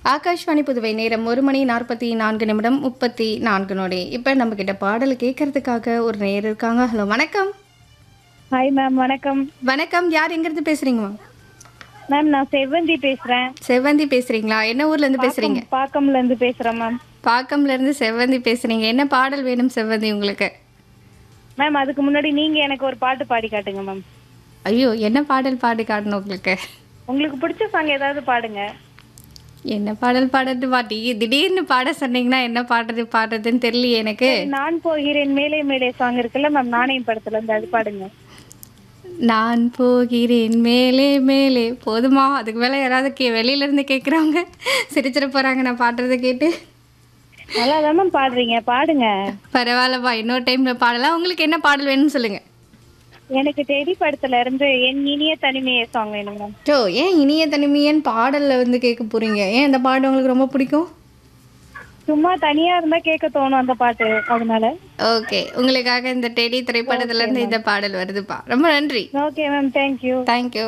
ஆகாஷ்வாணி புதுவை நேரம் ஒரு மணி நாற்பத்தி நான்கு நிமிடம் முப்பத்தி நான்கு நொடி இப்போ நம்ம கிட்ட பாடல் கேட்கறதுக்காக ஒரு நேர் இருக்காங்க ஹலோ வணக்கம் ஹாய் மேம் வணக்கம் வணக்கம் யார் எங்கிருந்து பேசுறீங்கம்மா மேம் நான் செவ்வந்தி பேசுறேன் செவ்வந்தி பேசுறீங்களா என்ன ஊர்ல இருந்து பேசுறீங்க பாக்கம்ல இருந்து பேசுறேன் மேம் பாக்கம்ல இருந்து செவ்வந்தி பேசுறீங்க என்ன பாடல் வேணும் செவ்வந்தி உங்களுக்கு மேம் அதுக்கு முன்னாடி நீங்க எனக்கு ஒரு பாட்டு பாடி காட்டுங்க மேம் ஐயோ என்ன பாடல் பாடி காட்டணும் உங்களுக்கு உங்களுக்கு பிடிச்ச சாங் ஏதாவது பாடுங்க என்ன பாடல் பாடுறது பாட்டி திடீர்னு பாட சொன்னீங்கன்னா என்ன பாடுறது பாடுறதுன்னு தெரியலையே எனக்கு நான் போகிறேன் மேலே மேலே சாங் இருக்குல்ல மேம் நாணயம் படத்துல இருந்து அது பாடுங்க நான் போகிறேன் மேலே மேலே போதுமா அதுக்கு மேலே யாராவது கே வெளியில இருந்து கேட்குறாங்க சிரிச்சிட போறாங்க நான் பாடுறதை கேட்டு நல்லா தான் மேம் பாடுறீங்க பாடுங்க பரவாயில்லப்பா இன்னொரு டைம்ல பாடலாம் உங்களுக்கு என்ன பாடல் வேணும்னு சொல்லுங்க எனக்கு டெடி படத்துல இருந்து என் இனிய தனிமையே சாங் வேணும் மேம் ஜோ ஏன் இனிய தனிமையன் பாடல்ல வந்து கேட்க போறீங்க ஏன் இந்த பாடம் உங்களுக்கு ரொம்ப பிடிக்கும் சும்மா தனியா இருந்தா கேட்க தோணும் அந்த பாட்டு அதனால ஓகே உங்களுக்காக இந்த டெடி திரைப்படத்துல இருந்து இந்த பாடல் வருதுப்பா ரொம்ப நன்றி ஓகே மேம் தேங்க்யூ தேங்க்யூ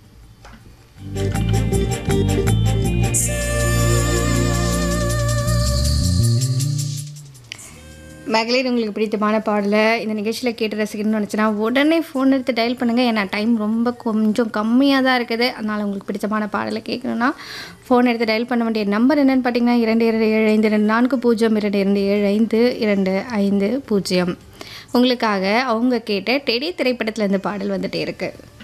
மகளிர் உங்களுக்கு பிடித்தமான பாடலை இந்த நிகழ்ச்சியில் கேட்டு ரசிக்கணும்னு நினச்சினா உடனே ஃபோன் எடுத்து டயல் பண்ணுங்கள் ஏன்னா டைம் ரொம்ப கொஞ்சம் கம்மியாக தான் இருக்குது அதனால் உங்களுக்கு பிடித்தமான பாடலை கேட்கணுன்னா ஃபோன் எடுத்து டயல் பண்ண வேண்டிய நம்பர் என்னென்னு பார்த்தீங்கன்னா இரண்டு இரண்டு ஏழு ஐந்து ரெண்டு நான்கு பூஜ்ஜியம் இரண்டு இரண்டு ஏழு ஐந்து இரண்டு ஐந்து பூஜ்ஜியம் உங்களுக்காக அவங்க கேட்ட டெடி திரைப்படத்தில் இருந்து பாடல் வந்துட்டே இருக்குது